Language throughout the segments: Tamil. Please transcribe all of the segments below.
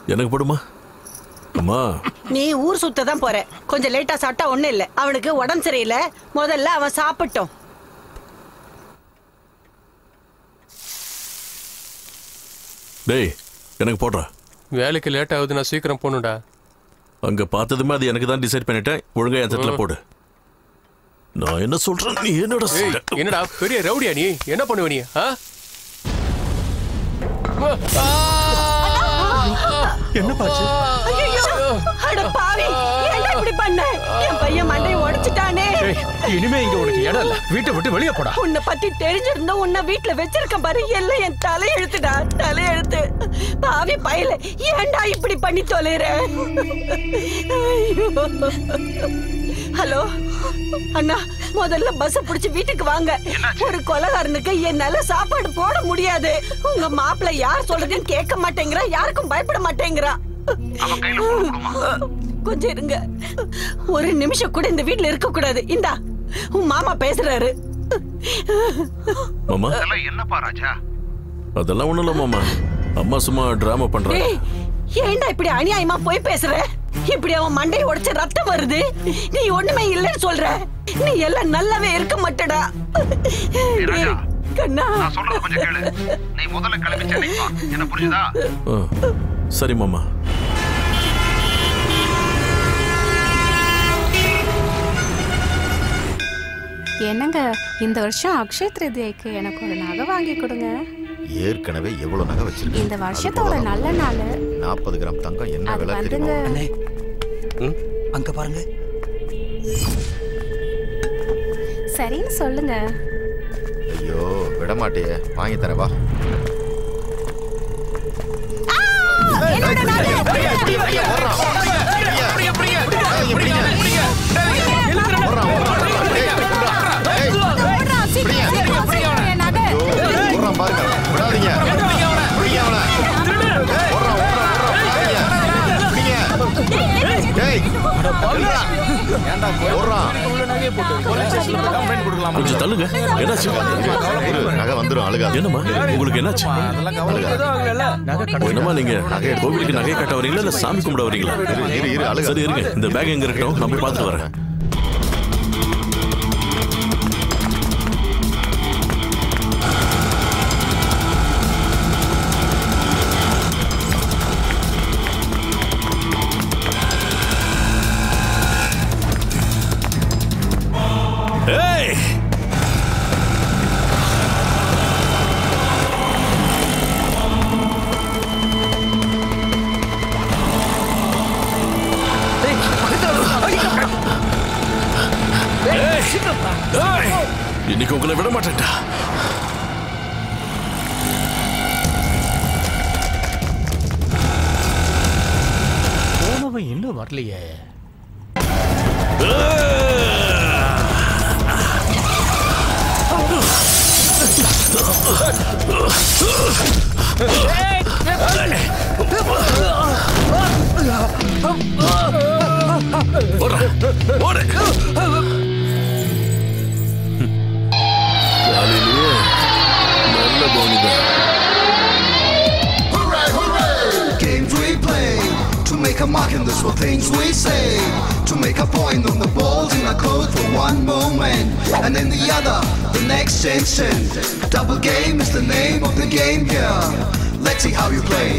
எனக்கு போடுமா அம்மா நீ ஊர் சுத்த தான் போற கொஞ்சம் லேட்டா சாப்பிட்டா ஒண்ணும் இல்ல அவனுக்கு உடம்பு சரியில்லை முதல்ல அவன் சாப்பிட்டோம் டேய் எனக்கு போடுறா வேலைக்கு லேட் ஆகுது நான் சீக்கிரம் போகணும்டா அங்க பார்த்ததுமே அது எனக்கு தான் டிசைட் பண்ணிட்டேன் ஒழுங்கா என் தட்டில் போடு நான் என்ன சொல்றேன் நீ என்னோட ஏய், என்னடா பெரிய ரவுடியா நீ என்ன பண்ணுவ நீ ஆ? என்ன பாச்சு ஐயோ அட பாவி ஏன்டா இப்படி பண்ண என் பையன் மண்டையை உடைச்சிட்டானே இனிமே இங்க உனக்கு இடம் இல்ல வீட்டை விட்டு வெளியே போடா உன்னை பத்தி தெரிஞ்சிருந்தா உன்னை வீட்டுல வச்சிருக்கேன் பாரு எல்லாம் என் தலையெழுத்துடா தலையெழுத்து பாவி பயல ஏன்டா இப்படி பண்ணி தொலைற ஐயோ. ஹலோ அண்ணா முதல்ல பஸ் பிடிச்சு வீட்டுக்கு வாங்க ஒரு கொலகாரனுக்கு என்னால சாப்பாடு போட முடியாது உங்க மாப்பிள்ள யார் சொல்றதுன்னு கேட்க மாட்டேங்கிறா யாருக்கும் பயப்பட மாட்டேங்கிறா கொஞ்சம் இருங்க ஒரு நிமிஷம் கூட இந்த வீட்ல இருக்க கூடாது இந்தா உன் மாமா பேசுறாரு மாமா என்னப்பா ராஜா அதெல்லாம் ஒண்ணும் இல்ல மாமா அம்மா சும்மா டிராமா பண்றாங்க ஏய், ஏன்டா இப்படி அநியாயமா போய் பேசுற இப்படி அவன் மண்டையை உடைச்ச ரத்தம் வருது நீ ஒண்ணுமே இல்லைன்னு சொல்ற நீ எல்லாம் நல்லாவே இருக்க மாட்டடா டேய், கண்ணா நான் சொல்றது கொஞ்சம் கேளு நீ முதல்ல கிளம்பி சென்னைக்கு வா என்ன புரியுதா ஆ, சரி மாமா என்னங்க இந்த வருஷம் அக்ஷய திருதியைக்கு எனக்கு ஒரு நகை வாங்கி கொடுங்க ஏற்கனவே எவ்வளவு நகை வச்சிருக்கேன் இந்த வருஷத்தோட நல்ல நாள் நாற்பது கிராம் தங்கம் என்ன அது விலை வந்துங்க தெரியுமா அங்க பாருங்க சரின்னு சொல்லுங்க ஐயோ விட மாட்டியே வாங்கி தரேன் வா போடுறான் பாருங்க விடாதீங்க பிடிங்க அவனை. போடுறான், ஓடுறான், ஓடுறான், பிடிங்க. டேய், போடுறான். போடுறான். கொஞ்சம் தள்ளுங்க என்னாச்சு இரு, நகை வந்துரும் அழுகாது என்னம்மா உங்களுக்கு என்னாச்சு என்னம்மா நீங்க கோவிலுக்கு நகை கட்ட வரீங்களா இல்ல சாமி கும்பிட வரீங்களா இரு, இரு, அழுகாத. சரி இருங்க இந்த பேக் எங்க இருக்கட்டும் நான் போய் பார்த்துட்டு வரேன் ஏய் ஏய், இன்னைக்கு உங்களை விட மாட்டேன்டா போனவன் இன்னும் வரலையே ஓடுறா, ஓடு. காலையிலேயே நல்ல பவுனிதான் Games we play to make a mark in this what things we say to make a point on the balls in a code for one moment and then the other the next instant. Double game is the name of the game here. Let's see how you play.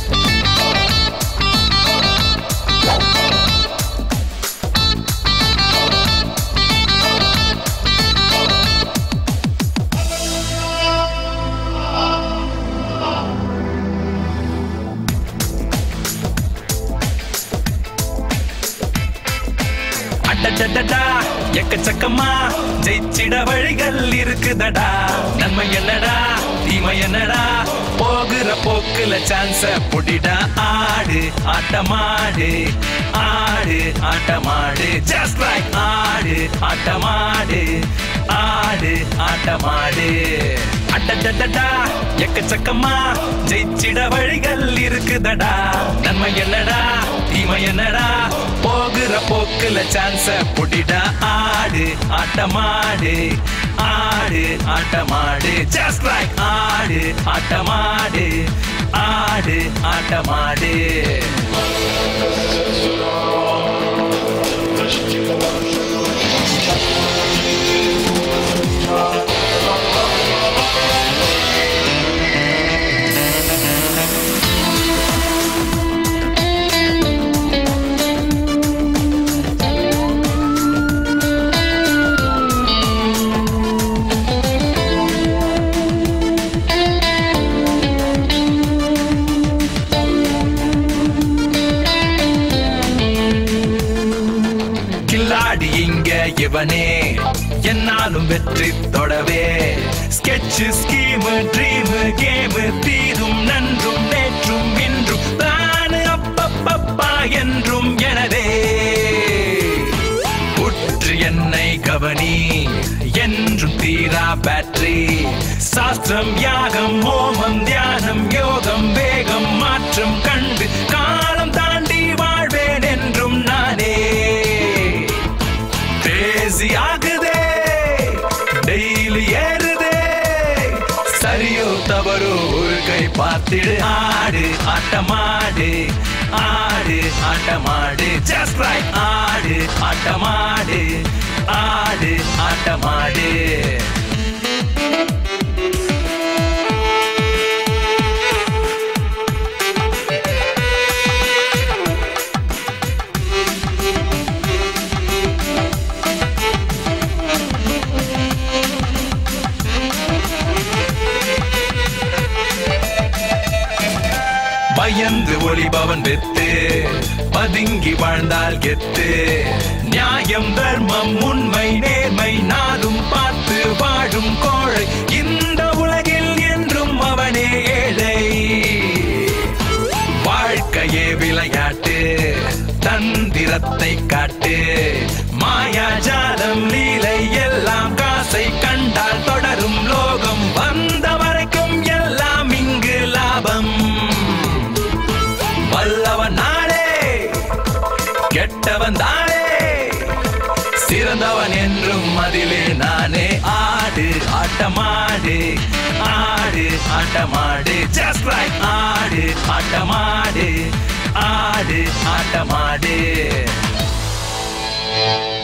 அடடடடா எக்கச்சக்கமா ஜெயிச்சிட வழிகள் இருக்குதடா நன்மை என்னடா தீமை என்னடா போகிற போக்குல சான்ஸ புடிடா ஆடு ஆட்டமாடு ஆடு ஆட்டமாடு ஜஸ்ட் லைக் ஆடு ஆட்டமாடு ஆடு ஆட்டமாடு அடடடடா எக்கச்சக்கமா ஜெயிச்சிட வழிகள் இருக்குதடா நன்மை என்னடா தீமை என்னடா போகிற போக்குல சான்ஸ புடிடா ஆடு ஆட்டமாடு ஆடு ஆட்டமாடு ஜஸ்ட் லைக் ஆடு ஆட்டமாடு ஆடு ஆட்டமாடு கில்லாடி இங்க இவனே என்னாலும் வெற்றி தொடவே ஸ்கெட்ச் ஸ்கீம் ட்ரீம் கேம் தீரும் நன்றும் நேற்றும் இன்றும் பிளான் அப்பப்பப்பா என்றும் எனதே உற்று என்னை கவனி என்றும் தீரா பேட்டரி சாஸ்திரம் யாகம் ஹோமம் தியானம் யோகம் வேகம் மாற்றம் கண்டு காலம் தாண்டி வாழ்வேன் என்றும் நானே கிரேசி ஆகுதே டெய்லி ஏறுதே சரியோ தவறோ ஒரு கை பார்த்திடு ஆடு ஆட்டமாடு ஆடு ஆட்டமாடு ஜஸ்ட் லைக் ஆடு ஆட்டமாடு ஆடு ஆட்டமாடு பயந்து ஒளிபவன் வெத்து பதுங்கி வாழ்ந்தால் கெத்து நியாயம் தர்மம் உண்மை நேர்மை நாடும் பார்த்து வாழும் கோழை இந்த உலகில் என்றும் அவனே ஏழை வாழ்க்கையே விளையாட்டு தந்திரத்தை காட்டு மாயாஜாலம் லீலை எல்லாம் காசை கண்டால் தொடரும் லோகம் வந்த வரைக்கும் எல்லாம் இங்கு லாபம் வல்லவன் நானே கெட்டவன் தானே சிறந்தவன் என்றும் அதிலே நானே ஆடு ஆட்டமாடு ஆடு ஆட்டமாடு ஜஸ்ட் லைக் ஆடு ஆட்டமாடு ஆடு ஆட்டமாடு